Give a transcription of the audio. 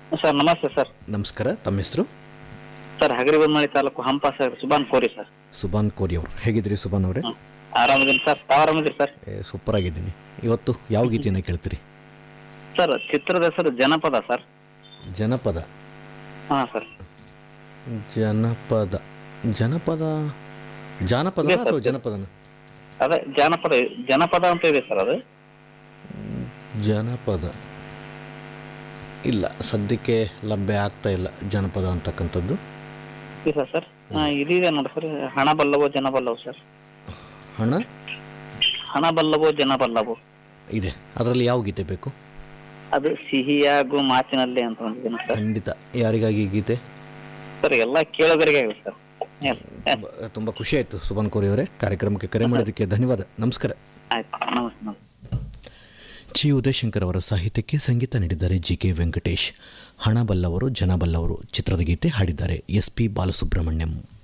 Sir ನಮಸ್ತೆ sir ನಮಸ್ಕಾರ ತಮ್ಮ ಹೆಸರು sir Hagaribommanahalli taluk Hampa sir Subhan Kori sir Subhan ಕೋರಿ ಅವರು ಹೇಗಿದ್ದೀರಿ ಸುಬಾನ್ ಅವರೇ ಹ್ಮ್. ಆರಾಮಿದ್ದೀನಿ ಸರ್ ತಾವು ಆರಾಮಿದ್ದೀರಿ ಸರ್ ಸೂಪರ್ ಆಗಿದ್ದೀನಿ ಇವತ್ತು ಯಾವ ಗೀತೆಯನ್ನು ಕೇಳ್ತೀರಿ ಸರ್ ಚಿತ್ರದ ಹೆಸರು ಜನಪದ ಸರ್ ಜನಪದ ಹಾ ಸರ್ ಜನಪದ ಜನಪದ ಜಾನಪದ ಇದೆ ಅಥವಾ ಸರ್. ಜನಪದನ ಅದೇ ಜಾನಪದ ಜನಪದ ಅಂತ ಇದೆ ಸರ್ ಅದು ಜನಪದ ಇಲ್ಲ ಸದ್ಯಕ್ಕೆ ಲಭ್ಯ ಆಗ್ತಾ ಇಲ್ಲ ಜನಪದ ಅಂತಕ್ಕಂಥದ್ದು ಇದೆ ಸರ್ ಹಾ ಇದಿದೆ ನೋಡಿ ಸರ್ ಹಣ ಬಲ್ಲವೋ ಜನ ಬಲ್ಲವೋ ಸರ್ ಹಣ ಹಣ ಬಲ್ಲವೋ ಜನ ಬಲ್ಲವೋ ಇದೆ ಅದರಲ್ಲಿ ಯಾವ ಗೀತೆ ಬೇಕು ಅದು ಸಿಹಿಯಾಗು ಮಾತಿನಲ್ಲಿ ಅಂತ ಒಂದಿದೆ ಸರ್ ಖಂಡಿತ ಯಾರಿಗಾಗಿ ಈ ಗೀತೆ ಸರ್ ಎಲ್ಲ ಕೇಳೋದರಿಗೆ ಸರ್ ತುಂಬ- ತುಂಬ ಖುಷಿ ಆಯಿತು ಸುಬಾನ್ ಕೋರಿ ಅವರೇ ಕಾರ್ಯಕ್ರಮಕ್ಕೆ ಕರೆ ಮಾಡೋದಕ್ಕೆ ಧನ್ಯವಾದ ನಮಸ್ಕಾರ ಆಯ್ತು ನಮಸ್ತೆ ನಮಸ್ತೆ ಜಿ ಉದಯಶಂಕರ್ ಅವರ ಸಾಹಿತ್ಯಕ್ಕೆ ಸಂಗೀತ ನೀಡಿದ್ದಾರೆ ಜಿ ಕೆ ವೆಂಕಟೇಶ್ ಹಣ ಬಲ್ಲವರು ಜನ ಬಲ್ಲವರು ಚಿತ್ರದ ಗೀತೆ ಹಾಡಿದ್ದಾರೆ ಎಸ್ ಪಿ ಬಾಲಸುಬ್ರಹ್ಮಣ್ಯಂ